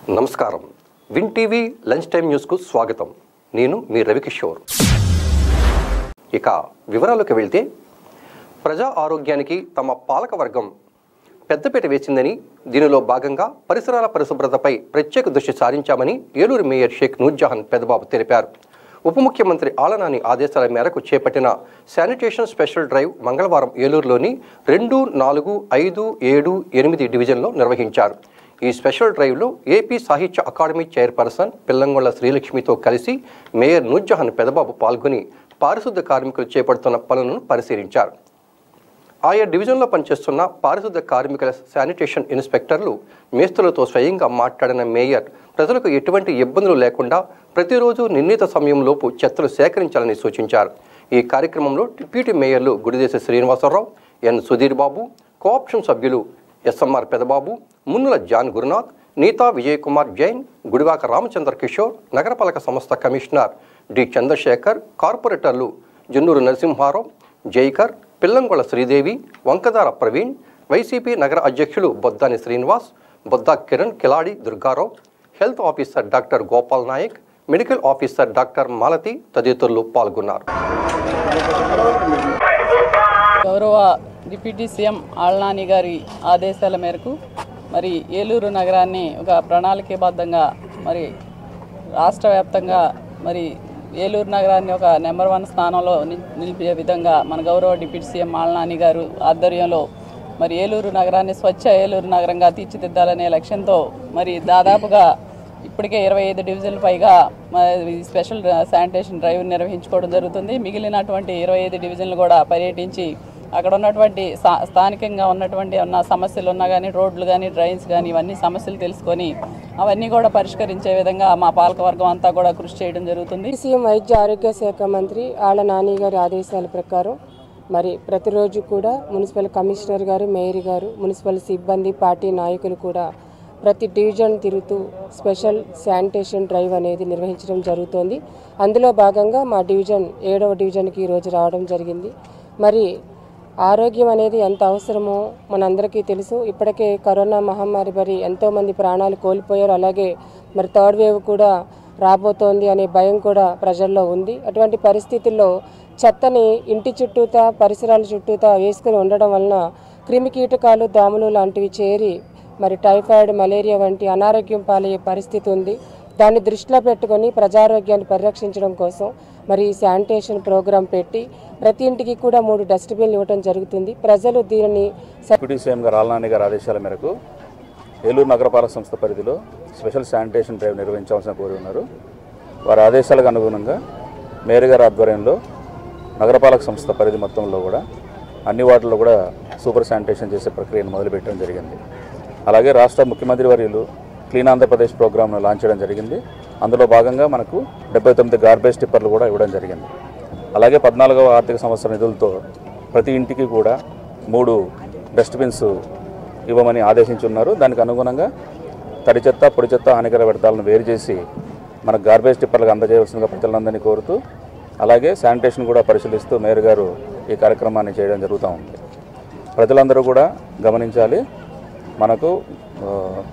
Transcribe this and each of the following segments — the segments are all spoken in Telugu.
నమస్కారం విన్ టీవీ లంచ్ టైం న్యూస్కు స్వాగతం నేను మీ రవికిషోర్ ఇక వివరాలకు వెళ్తే ప్రజా ఆరోగ్యానికి తమ పాలకవర్గం పెద్దపీట వేసిందని దీనిలో భాగంగా పరిసరాల పరిశుభ్రతపై ప్రత్యేక దృష్టి సారించామని ఏలూరు మేయర్ షేక్ నూర్జహాన్ పెదబాబు తెలిపారు ఉప ముఖ్యమంత్రి ఆలనాని ఆదేశాల మేరకు చేపట్టిన శానిటేషన్ స్పెషల్ డ్రైవ్ మంగళవారం ఏలూరులోని రెండు నాలుగు ఐదు ఏడు ఎనిమిది డివిజన్లో నిర్వహించారు ఈ స్పెషల్ డ్రైవ్లో ఏపీ సాహిత్య అకాడమీ చైర్పర్సన్ పిల్లంగొండ శ్రీలక్ష్మితో కలిసి మేయర్ నూర్జహాన్ పెదబాబు పాల్గొని పారిశుద్ధ కార్మికులు చేపడుతున్న పనులను పరిశీలించారు ఆయా డివిజన్లో పనిచేస్తున్న పారిశుద్ధ కార్మికుల శానిటేషన్ ఇన్స్పెక్టర్లు మేస్తులతో స్వయంగా మాట్లాడిన మేయర్ ప్రజలకు ఎటువంటి ఇబ్బందులు లేకుండా ప్రతిరోజు నిర్ణీత సమయంలోపు చెత్తలు సేకరించాలని సూచించారు ఈ కార్యక్రమంలో డిప్యూటీ మేయర్లు గుడిదేశ శ్రీనివాసరావు ఎన్ సుధీర్ బాబు కోఆప్షన్ సభ్యులు ఎస్ఎంఆర్ పెదబాబు మున్నుల జాన్ గురునాథ్ నీతా విజయ్ కుమార్ జైన్ గుడివాక రామచంద్ర కిషోర్ నగరపాలక సంస్థ కమిషనర్ డి చంద్రశేఖర్ కార్పొరేటర్లు జున్నూరు నరసింహారావు జైకర్ పిల్లంగొళ శ్రీదేవి వంకదార ప్రవీణ్ వైసీపీ నగర అధ్యక్షులు Boddani Srinivas Bodda Kiran Kiladi Durgarao health officer doctor Gopal Nayak medical officer doctor Malathi తదితరులు పాల్గొన్నారు గౌరవ డిప్యూటీ సీఎం ఆళ్నాని గారి ఆదేశాల మేరకు మరి ఏలూరు నగరాన్ని ఒక ప్రణాళికాబద్ధంగా మరి రాష్ట్ర వ్యాప్తంగా మరి ఏలూరు నగరాన్ని ఒక నెంబర్ వన్ స్థానంలో ని- నిలిపే విధంగా మన గౌరవ డిప్యూటీ సీఎం ఆళ్నాని గారు ఆధ్వర్యంలో మరి ఏలూరు నగరాన్ని స్వచ్ఛ ఏలూరు నగరంగా తీర్చిదిద్దాలనే లక్ష్యంతో మరి దాదాపుగా ఇప్పటికే ఇరవై ఐదు డివిజన్లు పైగా మరి స్పెషల్ శానిటేషన్ డ్రైవ్ నిర్వహించుకోవడం జరుగుతుంది మిగిలినటువంటి ఇరవై ఐదు డివిజన్లు కూడా పర్యటించి అక్కడ ఉన్నటువంటి స్థా- స్థానికంగా ఉన్నటువంటి ఉన్న సమస్యలు ఉన్నా కానీ రోడ్లు కానీ డ్రైన్స్ కానీ ఇవన్నీ సమస్యలు తెలుసుకొని అవన్నీ కూడా పరిష్కరించే విధంగా మా పాలకవర్గం అంతా కూడా కృషి చేయడం జరుగుతుంది సీఎం వైద్య ఆరోగ్య శాఖ మంత్రి ఆళ్ల నాని గారి ఆదేశాల ప్రకారం మరి ప్రతిరోజు కూడా మున్సిపల్ కమిషనర్ గారు మేయర్ గారు మున్సిపల్ సిబ్బంది పార్టీ నాయకులు కూడా ప్రతి డివిజన్ తిరుగుతూ స్పెషల్ శానిటేషన్ డ్రైవ్ అనేది నిర్వహించడం జరుగుతోంది అందులో భాగంగా మా డివిజన్ ఏడవ డివిజన్కి ఈరోజు రావడం జరిగింది మరి ఆరోగ్యం అనేది ఎంత అవసరమో మనందరికీ తెలుసు ఇప్పటికే కరోనా మహమ్మారి మరి ఎంతోమంది ప్రాణాలు కోల్పోయారు అలాగే మరి థర్డ్ వేవ్ కూడా రాబోతోంది అనే భయం కూడా ప్రజల్లో ఉంది అటువంటి పరిస్థితుల్లో చెత్తని ఇంటి చుట్టూతా పరిసరాల చుట్టూతా వేసుకుని ఉండడం వలన క్రిమి కీటకాలు దోమలు లాంటివి చేరి మరి టైఫాయిడ్ మలేరియా వంటి అనారోగ్యం పాలయ్యే పరిస్థితి ఉంది దాన్ని దృష్టిలో పెట్టుకొని ప్రజారోగ్యాన్ని పరిరక్షించడం కోసం మరి ఈ శానిటేషన్ ప్రోగ్రాం పెట్టి ప్రతి ఇంటికి కూడా మూడు డస్ట్బిన్లు ఇవ్వడం జరుగుతుంది ప్రజలు దీనిని స- డిప్యూటీ సీఎం గారు ఆలనాని గారి ఆదేశాల మేరకు ఏలూరు నగరపాలక సంస్థ పరిధిలో స్పెషల్ శానిటేషన్ డ్రైవ్ నిర్వహించాల్సిన కోరి ఉన్నారు వారి ఆదేశాలకు అనుగుణంగా మేయర్ గారి ఆధ్వర్యంలో నగరపాలక సంస్థ పరిధి మొత్తంలో కూడా అన్ని వార్డుల్లో కూడా సూపర్ శానిటేషన్ చేసే ప్రక్రియను మొదలుపెట్టడం జరిగింది అలాగే రాష్ట్ర ముఖ్యమంత్రి వర్యులు క్లీన్ ఆంధ్రప్రదేశ్ ప్రోగ్రామ్ను లాంచ్ చేయడం జరిగింది అందులో భాగంగా మనకు డెబ్బై తొమ్మిది గార్బేజ్ టిప్పర్లు కూడా ఇవ్వడం జరిగింది అలాగే పద్నాలుగవ ఆర్థిక సంవత్సరం నిధులతో ప్రతి ఇంటికి కూడా మూడు డస్ట్బిన్స్ ఇవ్వమని ఆదేశించున్నారు దానికి అనుగుణంగా తడి చెత్త పొడి చెత్త హానికర వ్యర్థాలను వేరు చేసి మన గార్బేజ్ టిప్పర్లకు అందజేయవలసిందిగా ప్రజలందరినీ కోరుతూ అలాగే శానిటేషన్ కూడా పరిశీలిస్తూ మేయర్ గారు ఈ కార్యక్రమాన్ని చేయడం జరుగుతూ ఉంది ప్రజలందరూ కూడా గమనించాలి మనకు ఆ,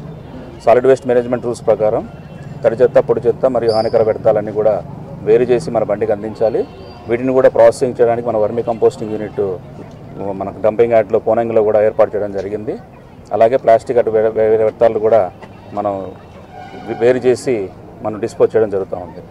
సాలిడ్ వేస్ట్ మేనేజ్మెంట్ రూల్స్ ప్రకారం తడి చెత్త పొడి చెత్త మరియు హానికర వ్యర్థాలన్నీ కూడా వేరు చేసి మన బండికి అందించాలి వీటిని కూడా ప్రాసెసింగ్ చేయడానికి మన వర్మీ కంపోస్టింగ్ యూనిట్ మనకు డంపింగ్ యార్డ్లో పోనంగిలో కూడా ఏర్పాటు చేయడం జరిగింది అలాగే ప్లాస్టిక్ అటు వేరే వేరే వ్యర్థాలు కూడా మనం వేరు చేసి మనం డిస్పోజ్ చేయడం జరుగుతూ ఉంది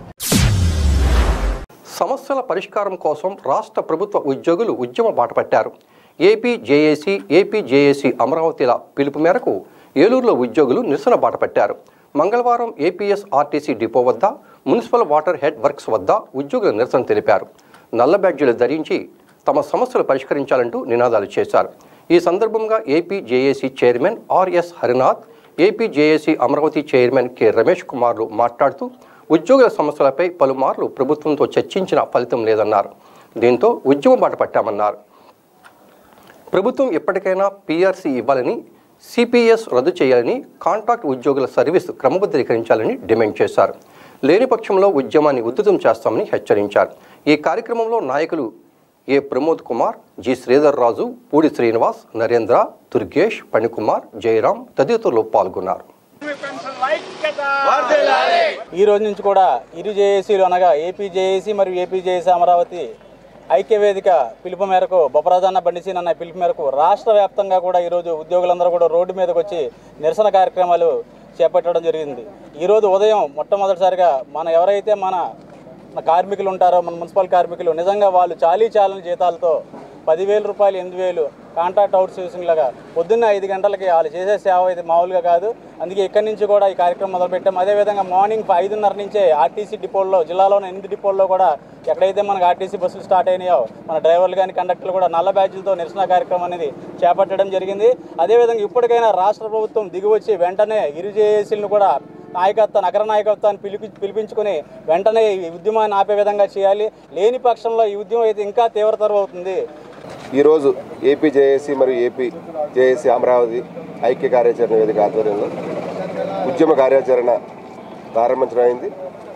సమస్యల పరిష్కారం కోసం రాష్ట్ర ప్రభుత్వ ఉద్యోగులు ఉద్యమ బాట పట్టారు ఏపీ జేఏసీ ఏపీ జేఏసీ అమరావతిల పిలుపు మేరకు ఏలూరులో ఉద్యోగులు నిరసన బాట పట్టారు మంగళవారం ఏపీఎస్ ఆర్టీసీ డిపో వద్ద మున్సిపల్ వాటర్ హెడ్ వర్క్స్ వద్ద ఉద్యోగులు నిరసన తెలిపారు నల్ల బ్యాడ్జీలు ధరించి తమ సమస్యలు పరిష్కరించాలంటూ నినాదాలు చేశారు ఈ సందర్భంగా AP JAC chairman RS Harinath AP JAC Amaravati chairman K Ramesh కుమార్లు మాట్లాడుతూ ఉద్యోగుల సమస్యలపై పలుమార్లు ప్రభుత్వంతో చర్చించిన ఫలితం లేదన్నారు దీంతో ఉద్యమ బాట పట్టామన్నారు ప్రభుత్వం ఎప్పటికైనా పీఆర్సీ ఇవ్వాలని సిపిఎస్ రద్దు చేయాలని కాంట్రాక్ట్ ఉద్యోగుల సర్వీస్ క్రమబద్ధీకరించాలని డిమాండ్ చేశారు లేని పక్షంలో ఉద్యమాన్ని ఉధృతం చేస్తామని హెచ్చరించారు ఈ కార్యక్రమంలో నాయకులు ఏ ప్రమోద్ కుమార్ జి శ్రీధర్ రాజు పూడి శ్రీనివాస్ నరేంద్ర దుర్గేష్ పణికుమార్ జయరాం తదితరులు పాల్గొన్నారు పెన్షన్ల ఈ రోజు నుంచి కూడా ఇరు జేఏసీలు అనగా ఏపీ జేఏసీ మరియు ఏపీ జేఏసీ అమరావతి ఐక్యవేదిక పిలుపు మేరకు బొప్పరాజన్న బండిసీన్ అన్న పిలుపు మేరకు రాష్ట్ర వ్యాప్తంగా కూడా ఈరోజు ఉద్యోగులందరూ కూడా రోడ్డు మీదకి వచ్చి నిరసన కార్యక్రమాలు చేపట్టడం జరిగింది ఈరోజు ఉదయం మొట్టమొదటిసారిగా మన ఎవరైతే మన మన కార్మికులు ఉంటారో మన మున్సిపల్ కార్మికులు నిజంగా వాళ్ళు చాలీ చాలని జీతాలతో పదివేల రూపాయలు ఎనిమిది వేలు కాంట్రాక్ట్ అవుట్ సోర్సింగ్ లాగా పొద్దున్న ఐదు గంటలకి వాళ్ళు చేసే సేవ అయితే మామూలుగా కాదు అందుకే ఇక్కడి నుంచి కూడా ఈ కార్యక్రమం మొదలుపెట్టాం అదేవిధంగా మార్నింగ్ ఐదున్నర నుంచే ఆర్టీసీ డిపోల్లో జిల్లాలోని ఎనిమిది డిపోల్లో కూడా ఎక్కడైతే మనకు ఆర్టీసీ బస్సులు స్టార్ట్ అయినాయో మన డ్రైవర్లు కానీ కండక్టర్లు కూడా నల్ల బ్యాడ్జీలతో నిరసన కార్యక్రమం అనేది చేపట్టడం జరిగింది అదేవిధంగా ఇప్పటికైనా రాష్ట్ర ప్రభుత్వం దిగివచ్చి వెంటనే ఇరు జేఏసీలను కూడా నాయకత్వ నగర నాయకత్వాన్ని పిలిపి పిలిపించుకుని వెంటనే ఈ ఉద్యమాన్ని ఆపే విధంగా చేయాలి లేని పక్షంలో ఈ ఉద్యమం అయితే ఇంకా తీవ్రతరం అవుతుంది ఈరోజు ఏపీ జేఏసీ మరియు ఏపీ జేఏసీ అమరావతి ఐక్య కార్యాచరణ వేదిక ఆధ్వర్యంలో ఉద్యమ కార్యాచరణ ప్రారంభించడం అయింది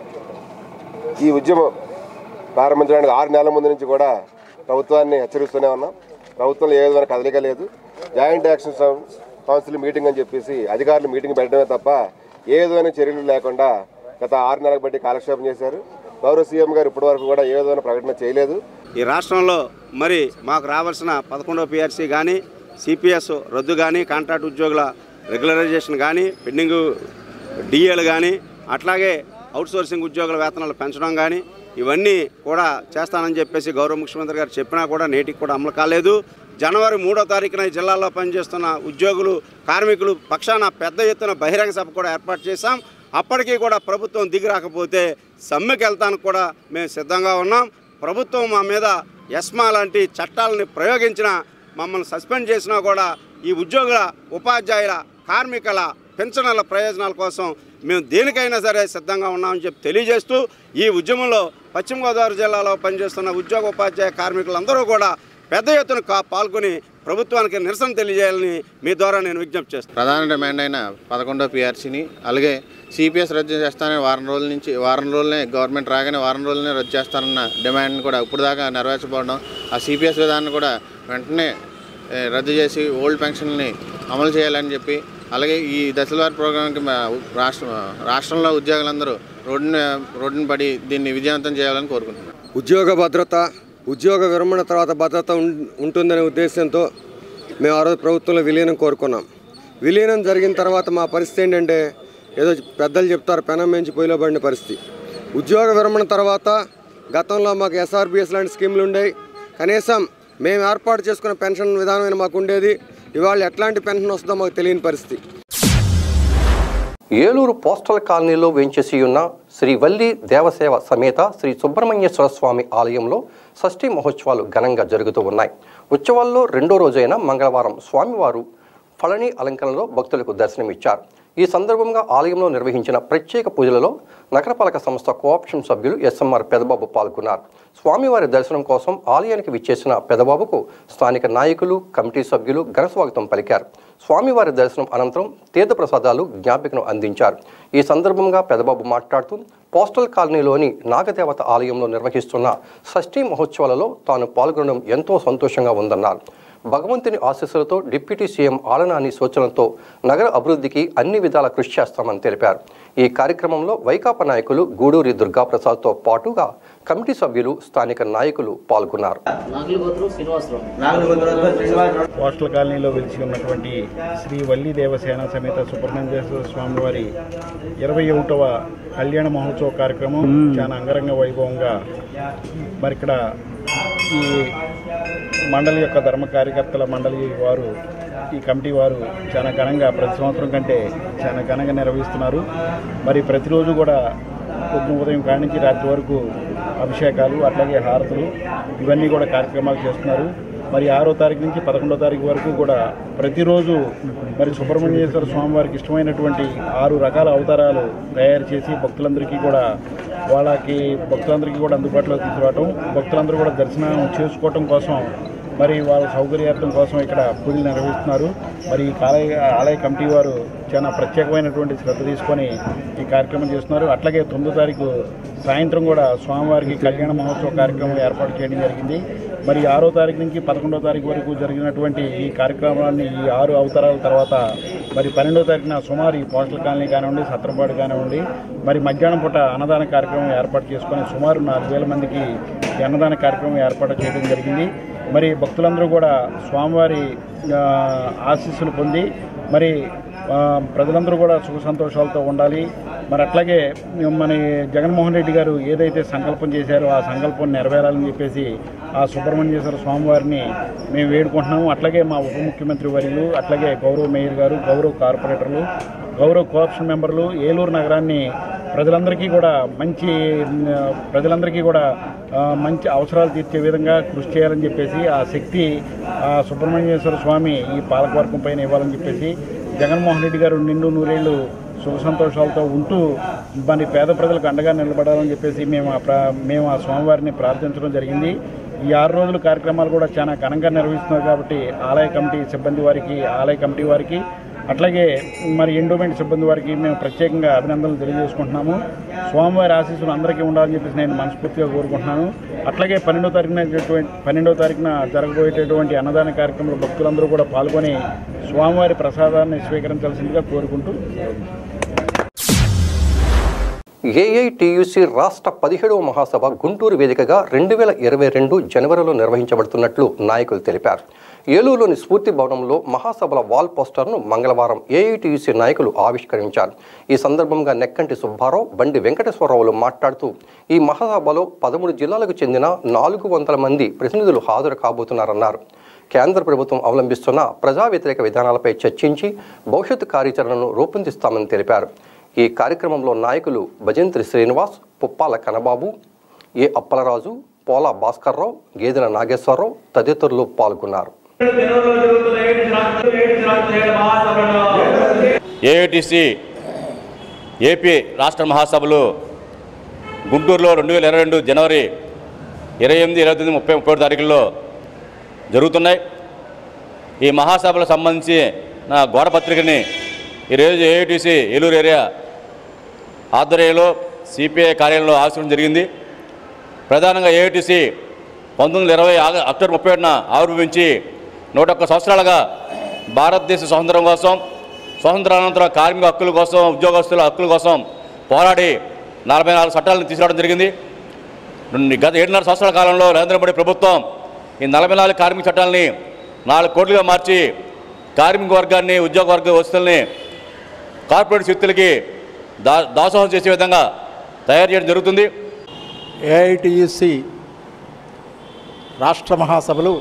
ఈ ఉద్యమం ప్రారంభించడానికి ఆరు నెలల ముందు నుంచి కూడా ప్రభుత్వాన్ని హెచ్చరిస్తూనే ఉన్నాం ప్రభుత్వంలో ఏ విధమైన కదలిక లేదు జాయింట్ యాక్షన్ కౌన్- కౌన్సిల్ మీటింగ్ అని చెప్పేసి అధికారులు మీటింగ్ పెట్టడమే తప్ప ఏ విధమైన చర్యలు లేకుండా గత ఆరు నెలలకు బట్టి కాలక్షేపం చేశారు గౌరవ సీఎం గారు ఇప్పటివరకు కూడా ఏ విధమైన ప్రకటన చేయలేదు ఈ రాష్ట్రంలో మరి మాకు రావాల్సిన పదకొండవ పిఆర్సీ కానీ సిపిఎస్ రద్దు కానీ కాంట్రాక్ట్ ఉద్యోగుల రెగ్యులరైజేషన్ కానీ పెండింగ్ డిఏలు కానీ అట్లాగే అవుట్సోర్సింగ్ ఉద్యోగుల వేతనాలు పెంచడం కానీ ఇవన్నీ కూడా చేస్తానని చెప్పేసి గౌరవ ముఖ్యమంత్రి గారు చెప్పినా కూడా నేటికి కూడా అమలు కాలేదు జనవరి మూడో తారీఖున ఈ జిల్లాలో పనిచేస్తున్న ఉద్యోగులు కార్మికులు పక్షాన పెద్ద ఎత్తున బహిరంగ సభ కూడా ఏర్పాటు చేశాం అప్పటికీ కూడా ప్రభుత్వం దిగి రాకపోతే సమ్మెకి వెళ్తానికి కూడా మేము సిద్ధంగా ఉన్నాం ప్రభుత్వం మా మీద ఎస్మా లాంటి చట్టాలని ప్రయోగించిన మమ్మల్ని సస్పెండ్ చేసినా కూడా ఈ ఉద్యోగుల ఉపాధ్యాయుల కార్మికుల పెన్షనర్ల ప్రయోజనాల కోసం మేము దేనికైనా సరే సిద్ధంగా ఉన్నామని చెప్పి తెలియజేస్తూ ఈ ఉద్యమంలో పశ్చిమ గోదావరి జిల్లాలో పనిచేస్తున్న ఉద్యోగ ఉపాధ్యాయ కార్మికులందరూ కూడా పెద్ద ఎత్తున కా- పాల్గొని ప్రభుత్వానికి నిరసన తెలియజేయాలని మీ ద్వారా నేను విజ్ఞప్తి చేస్తాను ప్రధాన డిమాండ్ అయిన పదకొండో పిఆర్సీని అలాగే సిపిఎస్ రద్దు చేస్తానని వారం రోజుల నుంచి వారం రోజులనే గవర్నమెంట్ రాగానే వారం రోజులనే రద్దు చేస్తానన్న డిమాండ్ని కూడా ఇప్పుడు దాకా నెరవేర్చబడడం ఆ సిపిఎస్ విధానాన్ని కూడా వెంటనే ఏ, రద్దు చేసి ఓల్డ్ పెన్షన్ని అమలు చేయాలని చెప్పి అలాగే ఈ దశలవారి ప్రోగ్రాంకి మా రాష్ట్ర రాష్ట్రంలో ఉద్యోగులందరూ రోడ్డున రోడ్డున పడి దీన్ని విజయవంతం చేయాలని కోరుకుంటున్నాను ఉద్యోగ భద్రత ఉద్యోగ విరమణ తర్వాత భద్రత ఉం- ఉంటుందనే ఉద్దేశంతో మేము ఆ రోజు ప్రభుత్వంలో విలీనం కోరుకున్నాం విలీనం జరిగిన తర్వాత మా పరిస్థితి ఏంటంటే ఏదో పెద్దలు చెప్తారు పెనం మించి పొయ్యిలో పడిన పరిస్థితి ఉద్యోగ విరమణ తర్వాత గతంలో మాకు ఎస్ఆర్బిఎస్ లాంటి స్కీములు ఉండేవి కనీసం మేము ఏర్పాటు చేసుకున్న పెన్షన్ విధానమైన మాకు ఉండేది ఇవాళ ఎట్లాంటి పెన్షన్ వస్తుందో మాకు తెలియని పరిస్థితి ఏలూరు పోస్టల్ కాలనీలో వేంచేసి ఉన్న శ్రీ వల్లి దేవసేవ సమేత శ్రీ సుబ్రహ్మణ్యేశ్వర స్వామి ఆలయంలో షష్ఠి మహోత్సవాలు ఘనంగా జరుగుతూ ఉన్నాయి ఉత్సవాల్లో రెండో రోజైన మంగళవారం స్వామివారు ఫళని అలంకరణలో భక్తులకు దర్శనమిచ్చారు ఈ సందర్భంగా ఆలయంలో నిర్వహించిన ప్రత్యేక పూజలలో నగరపాలక సంస్థ కోఆప్షన్ సభ్యులు ఎస్ఎంఆర్ పెదబాబు పాల్గొన్నారు స్వామివారి దర్శనం కోసం ఆలయానికి విచ్చేసిన పెదబాబుకు స్థానిక నాయకులు కమిటీ సభ్యులు ఘనస్వాగతం పలికారు స్వామివారి దర్శనం అనంతరం తీర్థప్రసాదాలు జ్ఞాపికను అందించారు ఈ సందర్భంగా పెదబాబు మాట్లాడుతూ పోస్టల్ కాలనీలోని నాగదేవత ఆలయంలో నిర్వహిస్తున్న షష్ఠీ మహోత్సవాలలో తాను పాల్గొనడం ఎంతో సంతోషంగా ఉందన్నారు భగవంతుని ఆశీస్సులతో డిప్యూటీ సీఎం ఆలనాని సూచనలతో నగర అభివృద్ధికి అన్ని విధాల కృషి చేస్తామని తెలిపారు ఈ కార్యక్రమంలో వైకాపా నాయకులు గూడూరి దుర్గాప్రసాద్తో పాటుగా కమిటీ సభ్యులు స్థానిక నాయకులు పాల్గొన్నారు పోస్టల్ కాలనీలో వెలిసి ఉన్నటువంటి శ్రీ వల్లి దేవసేన సమేత సుబ్రహ్మణ్యేశ్వర స్వామి వారి ఇరవై ఒకటవ కళ్యాణ మహోత్సవ కార్యక్రమం చాలా అంగరంగ వైభవంగా మరి ఇక్కడ ఈ మండలి యొక్క ధర్మ కార్యకర్తల మండలి వారు ఈ కమిటీ వారు చాలా ఘనంగా ప్రతి సంవత్సరం కంటే చాలా ఘనంగా నిర్వహిస్తున్నారు మరి ప్రతిరోజు కూడా పొద్దున ఉదయం కాడి నుంచి రాత్రి వరకు అభిషేకాలు అట్లాగే హారతులు ఇవన్నీ కూడా కార్యక్రమాలు చేస్తున్నారు మరి ఆరో తారీఖు నుంచి పదకొండో తారీఖు వరకు కూడా ప్రతిరోజు మరి సుబ్రహ్మణ్యేశ్వర స్వామి వారికి ఇష్టమైనటువంటి ఆరు రకాల అవతారాలు తయారు చేసి భక్తులందరికీ కూడా వాళ్ళకి భక్తులందరికీ కూడా అందుబాటులో తీసుకురావటం భక్తులందరూ కూడా దర్శనం చేసుకోవటం కోసం మరి వాళ్ళ సౌకర్యార్థం కోసం ఇక్కడ పూజలు నిర్వహిస్తున్నారు మరి ఈ ఆలయ ఆలయ కమిటీ వారు చాలా ప్రత్యేకమైనటువంటి శ్రద్ధ తీసుకొని ఈ కార్యక్రమం చేస్తున్నారు అట్లాగే తొమ్మిదో తారీఖు సాయంత్రం కూడా స్వామివారికి కళ్యాణ మహోత్సవ కార్యక్రమం ఏర్పాటు చేయడం జరిగింది మరి ఆరో తారీఖు నుంచి పదకొండో తారీఖు వరకు జరిగినటువంటి ఈ కార్యక్రమాన్ని ఈ ఆరు అవతారాల తర్వాత మరి పన్నెండో తారీఖున సుమారు ఈ పోస్టల్ కాలనీ కానివ్వండి సత్రపాడు కానివ్వండి మరి మధ్యాహ్నం పూట అన్నదాన కార్యక్రమం ఏర్పాటు చేసుకొని సుమారు నాలుగు వేల మందికి ఈ అన్నదాన కార్యక్రమం ఏర్పాటు చేయడం జరిగింది మరి భక్తులందరూ కూడా స్వామివారి ఆ, ఆశీస్సులు పొంది మరి ఆ, ప్రజలందరూ కూడా సుఖ సంతోషాలతో ఉండాలి మరి అట్లాగే మన జగన్మోహన్ రెడ్డి గారు ఏదైతే సంకల్పం చేశారో ఆ సంకల్పం నెరవేరాలని చెప్పేసి ఆ సుబ్రహ్మణ్యేశ్వర స్వామివారిని మేము వేడుకుంటున్నాము అట్లాగే మా ఉప ముఖ్యమంత్రి వర్యులు అట్లాగే గౌరవ మేయర్ గారు గౌరవ కార్పొరేటర్లు గౌరవ కోఆప్షన్ మెంబర్లు ఏలూరు నగరాన్ని ప్రజలందరికీ కూడా మంచి ఆ, ప్రజలందరికీ కూడా ఆ, మంచి అవసరాలు తీర్చే విధంగా కృషి చేయాలని చెప్పేసి ఆ శక్తి ఆ సుబ్రహ్మణ్యేశ్వర స్వామి ఈ పాలకవర్గం పైన ఇవ్వాలని చెప్పేసి జగన్మోహన్ రెడ్డి గారు నిండు నూరేళ్లు సుఖ సంతోషాలతో ఉంటూ మరి పేద ప్రజలకు అండగా నిలబడాలని చెప్పేసి మేము ఆ ప్రా మేము ఆ స్వామివారిని ప్రార్థించడం జరిగింది ఈ ఆరు రోజుల కార్యక్రమాలు కూడా చాలా ఘనంగా నిర్వహిస్తున్నారు కాబట్టి ఆలయ కమిటీ సిబ్బంది వారికి ఆలయ కమిటీ వారికి అట్లాగే మరి ఎండోమెంట్ సిబ్బంది వారికి మేము ప్రత్యేకంగా అభినందనలు తెలియజేసుకుంటున్నాము స్వామివారి ఆశీస్సులు అందరికీ ఉండాలని చెప్పేసి నేను మనస్ఫూర్తిగా కోరుకుంటున్నాను అట్లాగే పన్నెండో తారీఖున జరిగేటువంటి- పన్నెండో తారీఖున జరగబోయేటటువంటి అన్నదాన కార్యక్రమంలో భక్తులందరూ కూడా పాల్గొని స్వామివారి ప్రసాదాన్ని స్వీకరించాల్సిందిగా కోరుకుంటూ ఏఐటియుసి రాష్ట్ర పదిహేడవ మహాసభ గుంటూరు వేదికగా రెండు వేల ఇరవై రెండు జనవరిలో నిర్వహించబడుతున్నట్లు నాయకులు తెలిపారు ఏలూరులోని స్ఫూర్తి భవనంలో మహాసభల వాల్ పోస్టర్ను మంగళవారం ఏఐటియుసి నాయకులు ఆవిష్కరించారు ఈ సందర్భంగా నెక్కంటి సుబ్బారావు బండి వెంకటేశ్వరరావులు మాట్లాడుతూ ఈ మహాసభలో పదమూడు జిల్లాలకు చెందిన నాలుగు వందల మంది ప్రతినిధులు హాజరు కాబోతున్నారన్నారు కేంద్ర ప్రభుత్వం అవలంబిస్తున్న ప్రజా వ్యతిరేక విధానాలపై చర్చించి భవిష్యత్తు కార్యాచరణను రూపొందిస్తామని తెలిపారు ఈ కార్యక్రమంలో నాయకులు భజంత్రి శ్రీనివాస్ పుప్పాల కనబాబు ఏ అప్పలరాజు పోల భాస్కర్రావు గేదెల నాగేశ్వరరావు తదితరులు పాల్గొన్నారు ఏఐటిసి ఏపీ రాష్ట్ర మహాసభలు గుంటూరులో రెండు వేల ఇరవై రెండు జనవరి ఇరవై ఎనిమిది ఇరవై తొమ్మిది ముప్పై ముప్పై తారీఖుల్లో జరుగుతున్నాయి ఈ మహాసభలకు సంబంధించి నా గోడ పత్రికని ఈరోజు ఏఐటిసి ఏలూరు ఏరియా ఆధ్వర్యంలో సిపిఐ కార్యాలయంలో ఆవిష్కరణ జరిగింది ప్రధానంగా ఏఐటిసి పంతొమ్మిది వందల ఇరవై ఆగ- అక్టోబర్ ముప్పై ఒకటిన ఆవిర్భవించి నూట ఒక్క సంవత్సరాలుగా భారతదేశ స్వాతంత్రం కోసం స్వాతంత్రానంతర కార్మిక హక్కుల కోసం ఉద్యోగస్తుల హక్కుల కోసం పోరాడి నలభై నాలుగు చట్టాలను తీసుకురావడం జరిగింది రెండు- గత ఏడున్నర సంవత్సరాల కాలంలో నరేంద్ర మోడీ ప్రభుత్వం ఈ నలభై నాలుగు కార్మిక చట్టాలని నాలుగు కోట్లుగా మార్చి కార్మిక వర్గాన్ని ఉద్యోగ వర్గ వస్తువుల్ని కార్పొరేట్ శక్తులకి దా దాసోహం చేసే విధంగా తయారు చేయడం జరుగుతుంది ఏఐటియుసి రాష్ట్ర మహాసభలు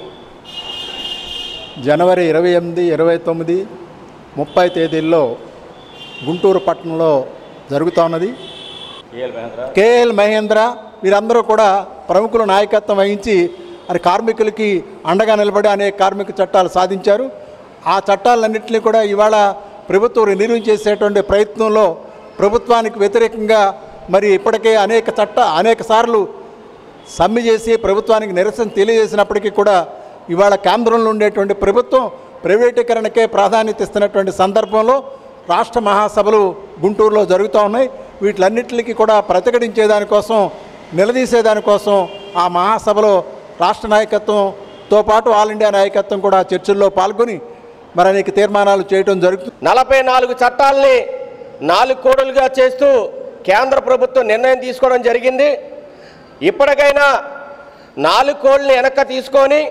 జనవరి ఇరవై ఎనిమిది ఇరవై తొమ్మిది ముప్పై తేదీల్లో గుంటూరు పట్టణంలో జరుగుతూ ఉన్నది కేఎల్ మహేంద్ర వీరందరూ కూడా ప్రముఖుల నాయకత్వం వహించి మరి కార్మికులకి అండగా నిలబడి అనేక కార్మిక చట్టాలు సాధించారు ఆ చట్టాలన్నింటినీ కూడా ఇవాళ ప్రభుత్వం రిలీవ్ చేసేటువంటి ప్రయత్నంలో ప్రభుత్వానికి వ్యతిరేకంగా మరి ఇప్పటికే అనేక చట్ట అనేక సార్లు సమ్మె చేసి ప్రభుత్వానికి నిరసన తెలియజేసినప్పటికీ కూడా ఇవాళ కేంద్రంలో ఉండేటువంటి ప్రభుత్వం ప్రైవేటీకరణకే ప్రాధాన్యత ఇస్తున్నటువంటి సందర్భంలో రాష్ట్ర మహాసభలు గుంటూరులో జరుగుతూ ఉన్నాయి వీటిలన్నిటికీ కూడా ప్రతిఘటించేదానికోసం నిలదీసేదానికోసం ఆ మహాసభలో రాష్ట్ర నాయకత్వంతో పాటు ఆల్ ఇండియా నాయకత్వం కూడా చర్చల్లో పాల్గొని మరి అనేక తీర్మానాలు చేయడం జరుగుతుంది నలభై నాలుగు చట్టాలని నాలుగు కోడులుగా చేస్తూ కేంద్ర ప్రభుత్వం నిర్ణయం తీసుకోవడం జరిగింది ఇప్పటికైనా నాలుగు కోళ్ళని వెనక్కి తీసుకొని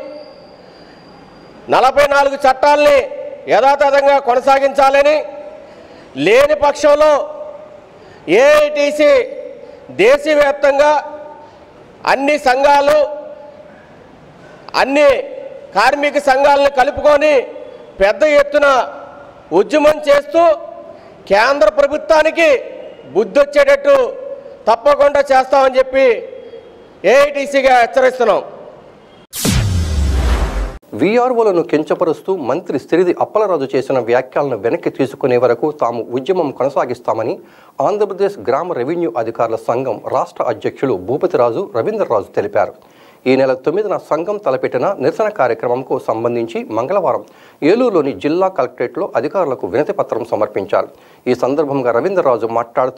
నలభై నాలుగు చట్టాలని యథాతథంగా కొనసాగించాలని లేని పక్షంలో ఏఐటీసీ దేశవ్యాప్తంగా అన్ని సంఘాలు అన్ని కార్మిక సంఘాలను కలుపుకొని పెద్ద ఎత్తున ఉద్యమం చేస్తూ కేంద్ర ప్రభుత్వానికి బుద్ధి వచ్చేటట్టు తప్పకుండా చేస్తామని చెప్పి ఏఐటీసీగా హెచ్చరిస్తున్నాం వీఆర్ఓలను కించపరుస్తూ మంత్రి సిరిది అప్పలరాజు చేసిన వ్యాఖ్యలను వెనక్కి తీసుకునే వరకు తాము ఉద్యమం కొనసాగిస్తామని ఆంధ్రప్రదేశ్ గ్రామ రెవెన్యూ అధికారుల సంఘం రాష్ట్ర అధ్యక్షులు భూపతిరాజు రవీంద్రరాజు తెలిపారు ఈ నెల తొమ్మిదిన సంఘం తలపెట్టిన నిరసన కార్యక్రమంకు సంబంధించి మంగళవారం ఏలూరులోని జిల్లా కలెక్టరేట్లో అధికారులకు వినతి పత్రం సమర్పించారు ఈ సందర్భంగా రవీంద్రరాజు మాట్లాడుతూ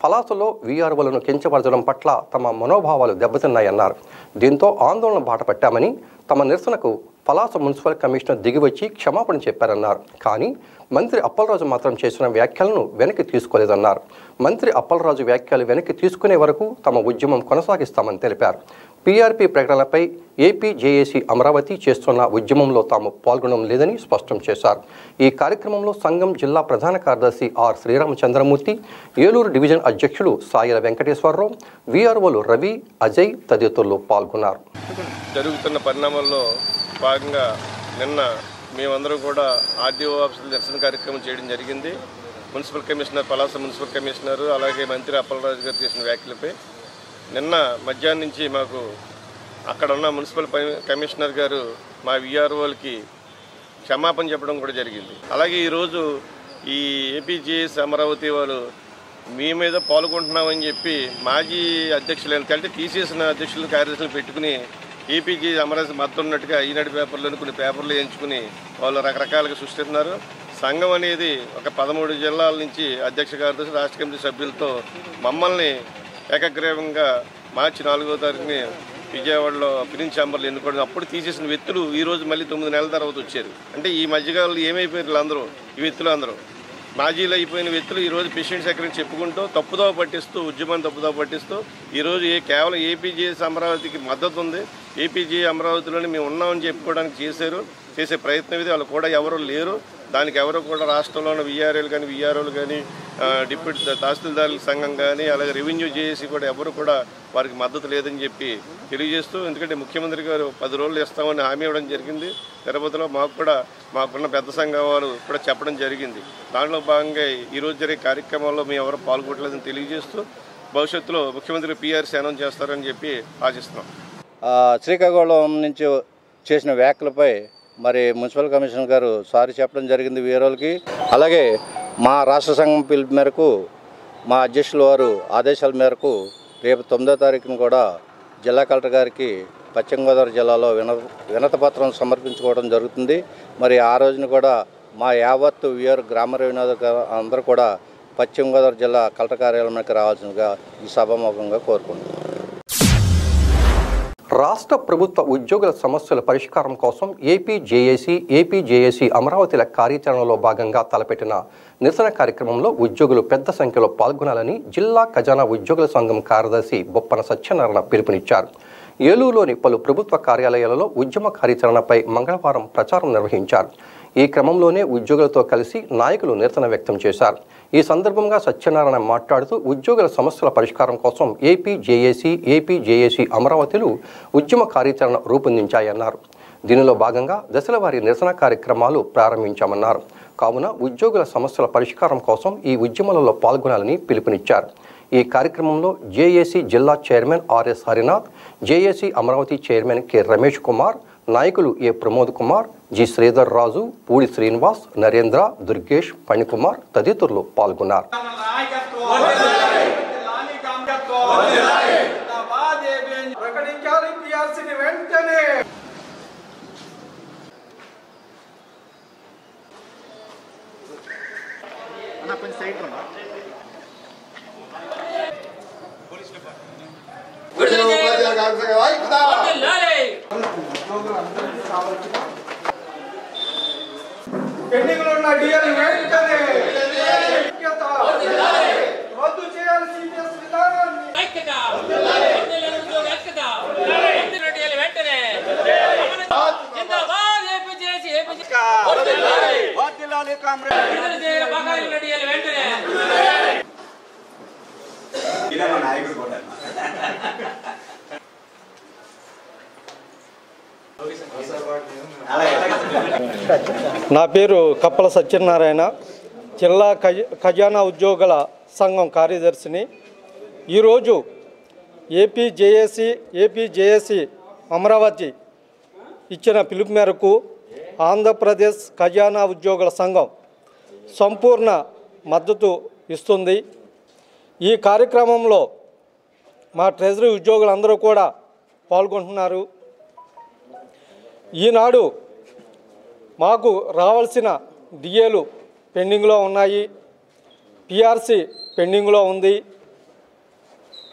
పలాసలో వీఆర్ఓలను కించపరచడం పట్ల తమ మనోభావాలు దెబ్బతిన్నాయన్నారు దీంతో ఆందోళన బాట పట్టామని తమ నిరసనకు పలాస మున్సిపల్ కమిషనర్ దిగివచ్చి క్షమాపణ చెప్పారన్నారు కానీ మంత్రి అప్పలరాజు మాత్రం చేసిన వ్యాఖ్యలను వెనక్కి తీసుకోలేదన్నారు మంత్రి అప్పలరాజు వ్యాఖ్యలు వెనక్కి తీసుకునే వరకు తమ ఉద్యమం కొనసాగిస్తామని తెలిపారు పీఆర్పీ ప్రకటనపై ఏపీ జేఏసీ అమరావతి చేస్తున్న ఉద్యమంలో తాము పాల్గొనడం లేదని స్పష్టం చేశారు ఈ కార్యక్రమంలో సంఘం జిల్లా ప్రధాన కార్యదర్శి ఆర్ శ్రీరామచంద్రమూర్తి ఏలూరు డివిజన్ అధ్యక్షులు సాయిల వెంకటేశ్వరరావు వీఆర్ఓలు రవి అజయ్ తదితరులు పాల్గొన్నారు జరుగుతున్న పరిణామాల్లో భాగంగా నిన్న మేమందరం కూడా ఆర్డీఓ ఆఫీసులో నిరసన కార్యక్రమం చేయడం జరిగింది municipal commissioner Palasa municipal commissioner అలాగే మంత్రి అప్పలరాజు గారు చేసిన వ్యాఖ్యలపై నిన్న మధ్యాహ్నం నుంచి మాకు అక్కడ ఉన్న మున్సిపల్ పై- కమిషనర్ గారు మా విఆర్ఓలకి క్షమాపణ చెప్పడం కూడా జరిగింది అలాగే ఈరోజు ఈ ఏపీజేఎస్ అమరావతి వారు మీ మీద పాల్గొంటున్నామని చెప్పి మాజీ అధ్యక్షులు అంటే తీసేసిన అధ్యక్షులు కార్యదర్శులు పెట్టుకుని ఏపీజీ అమరావతి మద్దతు ఉన్నట్టుగా ఈనాడు పేపర్లను కొన్ని పేపర్లు ఎంచుకుని వాళ్ళు రకరకాలుగా సృష్టిస్తున్నారు సంఘం అనేది ఒక పదమూడు జిల్లాల నుంచి అధ్యక్ష కార్యదర్శి రాష్ట్ర కమిటీ సభ్యులతో మమ్మల్ని ఏకగ్రీవంగా మార్చి నాలుగో తారీఖుని విజయవాడలో ఫిలిం ఛాంబర్లు ఎన్నుకోవడం అప్పుడు తీసేసిన వ్యక్తులు ఈ రోజు మళ్ళీ తొమ్మిది నెలల తర్వాత వచ్చారు అంటే ఈ మధ్యకాలంలో ఏమైపోయారు వీళ్ళందరూ ఈ వ్యక్తులు అందరూ మాజీలు అయిపోయిన వ్యక్తులు ఈ రోజు పేషెంట్ సెక్రటరీ చెప్పుకుంటూ తప్పుదోవ పట్టిస్తూ ఉద్యమాన్ని తప్పుదోవ పట్టిస్తూ ఈ రోజు ఏ కేవలం ఏపీజేఎస్ అమరావతికి మద్దతు ఉంది ఏపీజే అమరావతిలోని మేము ఉన్నామని చెప్పుకోవడానికి చేశారు చేసే ప్రయత్నం ఇది వాళ్ళు కూడా ఎవరు లేరు దానికి ఎవరు కూడా రాష్ట్రంలో ఉన్న విఆర్ఏలు కానీ విఆర్ఓలు కానీ ఆ, డిప్యూటీ తా- తహసీల్దారుల సంఘం కానీ అలాగే రెవెన్యూ జేఏసీ కూడా ఎవరు కూడా వారికి మద్దతు లేదని చెప్పి తెలియజేస్తూ ఎందుకంటే ముఖ్యమంత్రి గారు పది రోజులు ఇస్తామని హామీ ఇవ్వడం జరిగింది తిరుపతిలో మాకు కూడా మాకున్న పెద్ద సంఘం వారు కూడా చెప్పడం జరిగింది దాంట్లో భాగంగా ఈరోజు జరిగే కార్యక్రమాల్లో మేము ఎవరు పాల్గొనలేదని తెలియజేస్తూ భవిష్యత్తులో ముఖ్యమంత్రి పీఆర్సీ అనౌన్స్ చేస్తారని చెప్పి ఆశిస్తున్నాం ఆ, శ్రీకాకుళం నుంచి చేసిన వ్యాఖ్యలపై మరి మున్సిపల్ కమిషనర్ గారు సారీ చెప్పడం జరిగింది వీరోలకి అలాగే మా రాష్ట్ర సంఘం పిలుపు మేరకు మా అధ్యక్షుల వారు ఆదేశాల మేరకు రేపు తొమ్మిదో తారీఖున కూడా జిల్లా కలెక్టర్ గారికి పశ్చిమ గోదావరి జిల్లాలో విన వినత పత్రం సమర్పించుకోవడం జరుగుతుంది మరి ఆ రోజున కూడా మా యావత్తు వీఆర్ గ్రామ వినోద అందరూ కూడా పశ్చిమ గోదావరి జిల్లా కలెక్టర్ కార్యాలయానికి రావాల్సిందిగా ఈ సభాముఖంగా కోరుకుంటున్నాను రాష్ట్ర ప్రభుత్వ ఉద్యోగుల సమస్యల పరిష్కారం కోసం ఏపీ జేఏసీ ఏపీ జేఏసీ అమరావతిల కార్యాచరణలో భాగంగా తలపెట్టిన నిరసన కార్యక్రమంలో ఉద్యోగులు పెద్ద సంఖ్యలో పాల్గొనాలని జిల్లా ఖజానా ఉద్యోగుల సంఘం కార్యదర్శి బొప్పన సత్యనారాయణ పిలుపునిచ్చారు ఏలూరులోని పలు ప్రభుత్వ కార్యాలయాలలో ఉద్యమ కార్యాచరణపై మంగళవారం ప్రచారం నిర్వహించారు ఈ క్రమంలోనే ఉద్యోగులతో కలిసి నాయకులు నిరసన వ్యక్తం చేశారు ఈ సందర్భంగా సత్యనారాయణ మాట్లాడుతూ ఉద్యోగుల సమస్యల పరిష్కారం కోసం ఏపీ జేఏసీ ఏపీ జేఏసీ అమరావతిలు ఉద్యమ కార్యాచరణ రూపొందించాయన్నారు దీనిలో భాగంగా దశలవారీ నిరసన కార్యక్రమాలు ప్రారంభించామన్నారు కావున ఉద్యోగుల సమస్యల పరిష్కారం కోసం ఈ ఉద్యమాలలో పాల్గొనాలని పిలుపునిచ్చారు ఈ కార్యక్రమంలో జేఏసీ జిల్లా chairman RS Harinath JAC Amaravati chairman K Ramesh Kumar నాయకులు ఏ ప్రమోద్ కుమార్ జి శ్రీధర్ రాజు పూడి శ్రీనివాస్ నరేంద్ర దుర్గేష్ ఫణికుమార్ తదితరులు పాల్గొన్నారు ప్రకటించాలి పిఆర్సీని వెంటనే పెండింగ్ ఉన్న డిఎల్ వెంటనే ఐక్యత. రద్దు చేయాలి సిపిఎస్ విధానాన్ని నా పేరు కప్పల సత్యనారాయణ జిల్లా ఖజ ఖజానా ఉద్యోగుల సంఘం కార్యదర్శిని ఈరోజు AP JAC AP JAC Amaravati ఇచ్చిన పిలుపు మేరకు ఆంధ్రప్రదేశ్ ఖజానా ఉద్యోగుల సంఘం సంపూర్ణ మద్దతు ఇస్తుంది ఈ కార్యక్రమంలో మా ట్రెజరీ ఉద్యోగులందరూ కూడా పాల్గొంటున్నారు ఈనాడు మాకు రావాల్సిన డిఏలు పెండింగ్లో ఉన్నాయి పిఆర్సి పెండింగ్లో ఉంది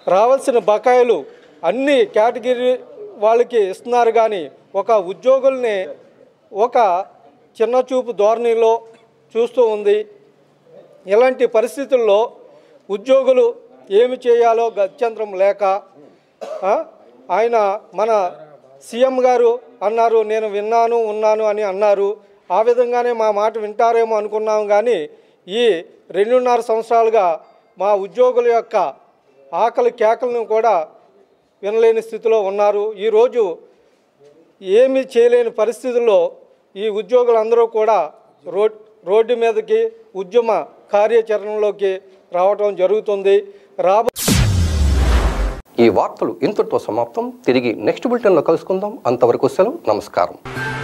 రావాల్సిన బకాయిలు అన్ని కేటగిరీ వాళ్ళకి ఇస్తున్నారు కానీ ఒక ఉద్యోగుల్ని ఒక చిన్న చూపు ధోరణిలో చూస్తూ ఉంది ఇలాంటి పరిస్థితుల్లో ఉద్యోగులు ఏమి చేయాలో గత్యంతరం లేక ఆ, ఆయన మన సీఎం గారు అన్నారు నేను విన్నాను ఉన్నాను అని అన్నారు ఆ విధంగానే మా మాట వింటారేమో అనుకున్నాం కానీ ఈ రెండున్నర సంవత్సరాలుగా మా ఉద్యోగుల యొక్క ఆకలి కేకలను కూడా వినలేని స్థితిలో ఉన్నారు ఈరోజు ఏమీ చేయలేని పరిస్థితుల్లో ఈ ఉద్యోగులందరూ కూడా రోడ్ రోడ్డు మీదకి ఉద్యమ కార్యాచరణలోకి రావటం జరుగుతుంది రాబో ఈ వార్తలు ఇంతటితో సమాప్తం తిరిగి నెక్స్ట్ బులెటిన్లో కలుసుకుందాం అంతవరకు సెలవు నమస్కారం